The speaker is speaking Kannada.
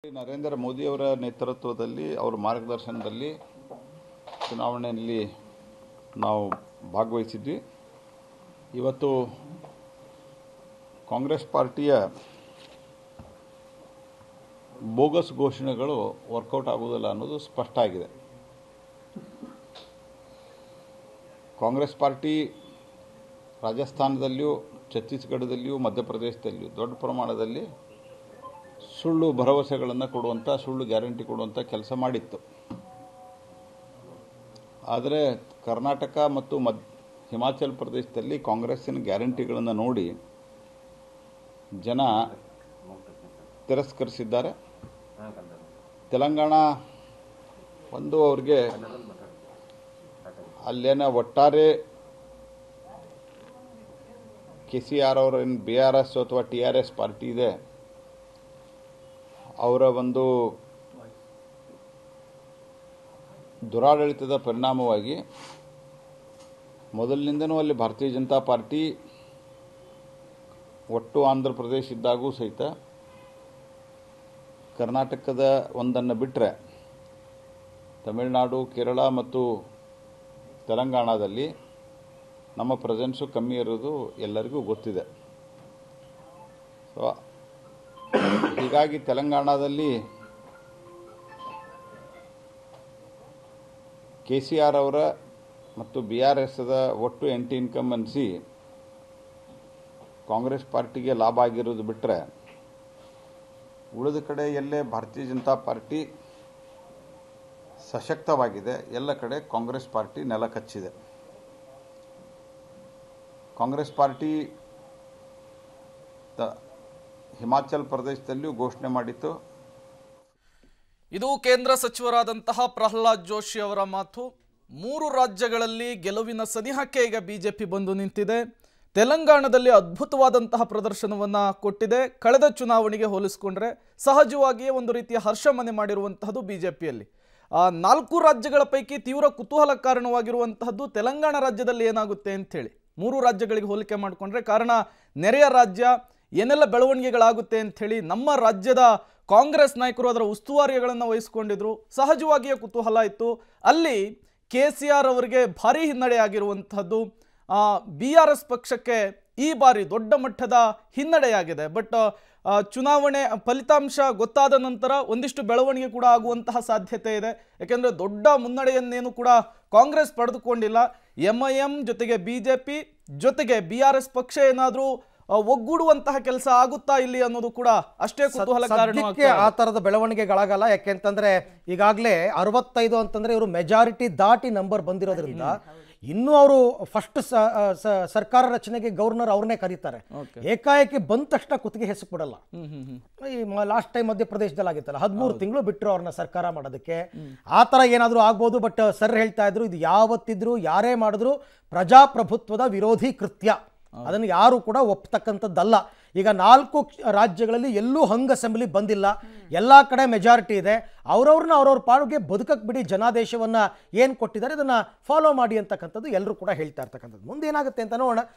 ನರೇಂದ್ರ ಮೋದಿಯವರ ನೇತೃತ್ವದಲ್ಲಿ ಅವರ ಮಾರ್ಗದರ್ಶನದಲ್ಲಿ ಚುನಾವಣೆಯಲ್ಲಿ ನಾವು ಭಾಗವಹಿಸಿದ್ವಿ ಇವತ್ತು ಕಾಂಗ್ರೆಸ್ ಪಾರ್ಟಿಯ ಬೋಗಸ್ ಘೋಷಣೆಗಳು ವರ್ಕೌಟ್ ಆಗುವುದಿಲ್ಲ ಅನ್ನೋದು ಸ್ಪಷ್ಟ ಆಗಿದೆ ಕಾಂಗ್ರೆಸ್ ಪಾರ್ಟಿ ರಾಜಸ್ಥಾನದಲ್ಲಿಯೂ ಛತ್ತೀಸ್ಗಢದಲ್ಲಿಯೂ ಮಧ್ಯಪ್ರದೇಶದಲ್ಲಿಯೂ ದೊಡ್ಡ ಪ್ರಮಾಣದಲ್ಲಿ ಸುಳ್ಳು ಭರವಸೆಗಳನ್ನು ಕೊಡುವಂಥ ಸುಳ್ಳು ಗ್ಯಾರಂಟಿ ಕೊಡುವಂಥ ಕೆಲಸ ಮಾಡಿತ್ತು ಆದರೆ ಕರ್ನಾಟಕ ಮತ್ತು ಮದ್ ಹಿಮಾಚಲ ಪ್ರದೇಶದಲ್ಲಿ ಕಾಂಗ್ರೆಸ್ಸಿನ ಗ್ಯಾರಂಟಿಗಳನ್ನು ನೋಡಿ ಜನ ತಿರಸ್ಕರಿಸಿದ್ದಾರೆ ತೆಲಂಗಾಣ ಒಂದು ಅವ್ರಿಗೆ ಅಲ್ಲೇನ ಒಟ್ಟಾರೆ ಕೆ ಸಿ ಆರ್ ಅವರ ಏನು ಬಿ ಆರ್ ಎಸ್ ಅಥವಾ ಟಿ ಆರ್ ಎಸ್ ಪಾರ್ಟಿ ಇದೆ ಅವರ ಒಂದು ದುರಾಡಳಿತದ ಪರಿಣಾಮವಾಗಿ ಮೊದಲಿನಿಂದನೂ ಅಲ್ಲಿ ಭಾರತೀಯ ಜನತಾ ಪಾರ್ಟಿ ಒಟ್ಟು ಆಂಧ್ರ ಪ್ರದೇಶ ಇದ್ದಾಗೂ ಸಹಿತ ಕರ್ನಾಟಕದ ಒಂದನ್ನು ಬಿಟ್ಟರೆ ತಮಿಳುನಾಡು ಕೇರಳ ಮತ್ತು ತೆಲಂಗಾಣದಲ್ಲಿ ನಮ್ಮ ಪ್ರೆಸೆನ್ಸು ಕಮ್ಮಿ ಇರೋದು ಎಲ್ಲರಿಗೂ ಗೊತ್ತಿದೆ ಸೊ ಹೀಗಾಗಿ ತೆಲಂಗಾಣದಲ್ಲಿ ಕೆ ಸಿ ಆರ್ ಅವರ ಮತ್ತು ಬಿ ಆರ್ ಎಸ್ದ ಒಟ್ಟು ಎಂಟಿ ಇನ್ಕಮ್ ಅನಿಸಿ ಕಾಂಗ್ರೆಸ್ ಪಾರ್ಟಿಗೆ ಲಾಭ ಆಗಿರೋದು ಬಿಟ್ಟರೆ ಉಳಿದ ಕಡೆ ಎಲ್ಲೇ ಭಾರತೀಯ ಜನತಾ ಪಾರ್ಟಿ ಸಶಕ್ತವಾಗಿದೆ ಎಲ್ಲ ಕಡೆ ಕಾಂಗ್ರೆಸ್ ಪಾರ್ಟಿ ನೆಲ ಕಚ್ಚಿದೆ ಕಾಂಗ್ರೆಸ್ ಪಾರ್ಟಿ ತ- ಹಿಮಾಚಲ್ ಪ್ರದೇಶದಲ್ಲಿಯೂ ಘೋಷಣೆ ಮಾಡಿತ್ತು ಇದು ಕೇಂದ್ರ ಸಚಿವರಾದಂತಹ ಪ್ರಹ್ಲಾದ್ ಜೋಶಿ ಅವರ ಮಾತು ಮೂರು ರಾಜ್ಯಗಳಲ್ಲಿ ಗೆಲುವಿನ ಸನಿಹಕ್ಕೆ ಈಗ ಬಿಜೆಪಿ ಬಂದು ನಿಂತಿದೆ ತೆಲಂಗಾಣದಲ್ಲಿ ಅದ್ಭುತವಾದಂತಹ ಪ್ರದರ್ಶನವನ್ನ ಕೊಟ್ಟಿದೆ ಕಳೆದ ಚುನಾವಣೆಗೆ ಹೋಲಿಸಿಕೊಂಡ್ರೆ ಸಹಜವಾಗಿಯೇ ಒಂದು ರೀತಿಯ ಹರ್ಷ ಮನೆ ಮಾಡಿರುವಂತಹದ್ದು ಬಿಜೆಪಿಯಲ್ಲಿ ಆ ನಾಲ್ಕು ರಾಜ್ಯಗಳ ಪೈಕಿ ತೀವ್ರ ಕುತೂಹಲ ಕಾರಣವಾಗಿರುವಂತಹದ್ದು ತೆಲಂಗಾಣ ರಾಜ್ಯದಲ್ಲಿ ಏನಾಗುತ್ತೆ ಅಂಥೇಳಿ ಮೂರು ರಾಜ್ಯಗಳಿಗೆ ಹೋಲಿಕೆ ಮಾಡಿಕೊಂಡ್ರೆ ಕಾರಣ ನೆರೆಯ ರಾಜ್ಯ ಏನೆಲ್ಲ ಬೆಳವಣಿಗೆಗಳಾಗುತ್ತೆ ಅಂಥೇಳಿ ನಮ್ಮ ರಾಜ್ಯದ ಕಾಂಗ್ರೆಸ್ ನಾಯಕರು ಅದರ ಉಸ್ತುವಾರಿಗಳನ್ನು ವಹಿಸಿಕೊಂಡಿದ್ರು ಸಹಜವಾಗಿಯೇ ಕುತೂಹಲ ಇತ್ತು ಅಲ್ಲಿ ಕೆ ಸಿ ಆರ್ ಅವರಿಗೆ ಭಾರಿ ಹಿನ್ನಡೆ ಆಗಿರುವಂತಹದ್ದು ಬಿ ಆರ್ ಎಸ್ ಪಕ್ಷಕ್ಕೆ ಈ ಬಾರಿ ದೊಡ್ಡ ಮಟ್ಟದ ಹಿನ್ನಡೆಯಾಗಿದೆ ಬಟ್ ಚುನಾವಣೆ ಫಲಿತಾಂಶ ಗೊತ್ತಾದ ನಂತರ ಒಂದಿಷ್ಟು ಬೆಳವಣಿಗೆ ಕೂಡ ಆಗುವಂತಹ ಸಾಧ್ಯತೆ ಇದೆ ಯಾಕೆಂದರೆ ದೊಡ್ಡ ಮುನ್ನಡೆಯನ್ನೇನು ಕೂಡ ಕಾಂಗ್ರೆಸ್ ಪಡೆದುಕೊಂಡಿಲ್ಲ ಎಂ ಐ ಎಂ ಜೊತೆಗೆ ಬಿ ಜೆ ಪಿ ಜೊತೆಗೆ ಬಿ ಆರ್ ಎಸ್ ಪಕ್ಷ ಏನಾದರೂ ಒಗ್ಗೂಡುವಂತಹ ಕೆಲಸ ಆಗುತ್ತಾ ಇಲ್ಲಿ ಅನ್ನೋದು ಕೂಡ ಅಷ್ಟೇ ಕುತೂಹಲ ಸದ್ಯಕ್ಕೆ ಆ ತರದ ಬೆಳವಣಿಗೆಗಳಾಗಲ್ಲ ಯಾಕೆಂತಂದ್ರೆ ಈಗಾಗಲೇ ಅರವತ್ತೈದು ಅಂತಂದ್ರೆ ಇವರು ಮೆಜಾರಿಟಿ ದಾಟಿ ನಂಬರ್ ಬಂದಿರೋದ್ರಿಂದ ಇನ್ನೂ ಅವರು ಫಸ್ಟ್ ಸರ್ಕಾರ ರಚನೆಗೆ ಗವರ್ನರ್ ಅವ್ರನ್ನೇ ಕರೀತಾರೆ ಏಕಾಏಕಿ ಬಂದ ತಕ್ಷಣ ಕುತ್ತಿಗೆ ಹೆಸರು ಕೊಡಲ್ಲ ಈ ಲಾಸ್ಟ್ ಟೈಮ್ ಮಧ್ಯಪ್ರದೇಶದಲ್ಲಿ ಆಗಿತ್ತಲ್ಲ ಹದಿಮೂರು ತಿಂಗಳು ಬಿಟ್ಟರು ಅವ್ರನ್ನ ಸರ್ಕಾರ ಮಾಡೋದಕ್ಕೆ ಆ ಥರ ಏನಾದರೂ ಆಗ್ಬೋದು ಬಟ್ ಸರ್ ಹೇಳ್ತಾ ಇದ್ರು ಇದು ಯಾವತ್ತಿದ್ರು ಯಾರೇ ಮಾಡಿದ್ರು ಪ್ರಜಾಪ್ರಭುತ್ವದ ವಿರೋಧಿ ಕೃತ್ಯ ಅದನ್ನು ಯಾರು ಕೂಡ ಒಪ್ತಕ್ಕಂಥದ್ದಲ್ಲ ಈಗ ನಾಲ್ಕು ಕ್ಷ- ರಾಜ್ಯಗಳಲ್ಲಿ ಎಲ್ಲೂ ಹಂಗ್ ಅಸೆಂಬ್ಲಿ ಬಂದಿಲ್ಲ ಎಲ್ಲ ಕಡೆ ಮೆಜಾರಿಟಿ ಇದೆ ಅವ್ರವ್ರನ್ನ ಅವ್ರವ್ರ ಪಾಡಿಗೆ ಬದುಕಕ್ಕೆ ಬಿಡಿ ಜನಾದೇಶವನ್ನ ಏನು ಕೊಟ್ಟಿದ್ದಾರೆ ಇದನ್ನ ಫಾಲೋ ಮಾಡಿ ಅಂತಕ್ಕಂಥದ್ದು ಎಲ್ಲರೂ ಕೂಡ ಹೇಳ್ತಾ ಇರ್ತಕ್ಕಂಥದ್ದು ಮುಂದೆ ಏನಾಗುತ್ತೆ ಅಂತ ನೋಡೋಣ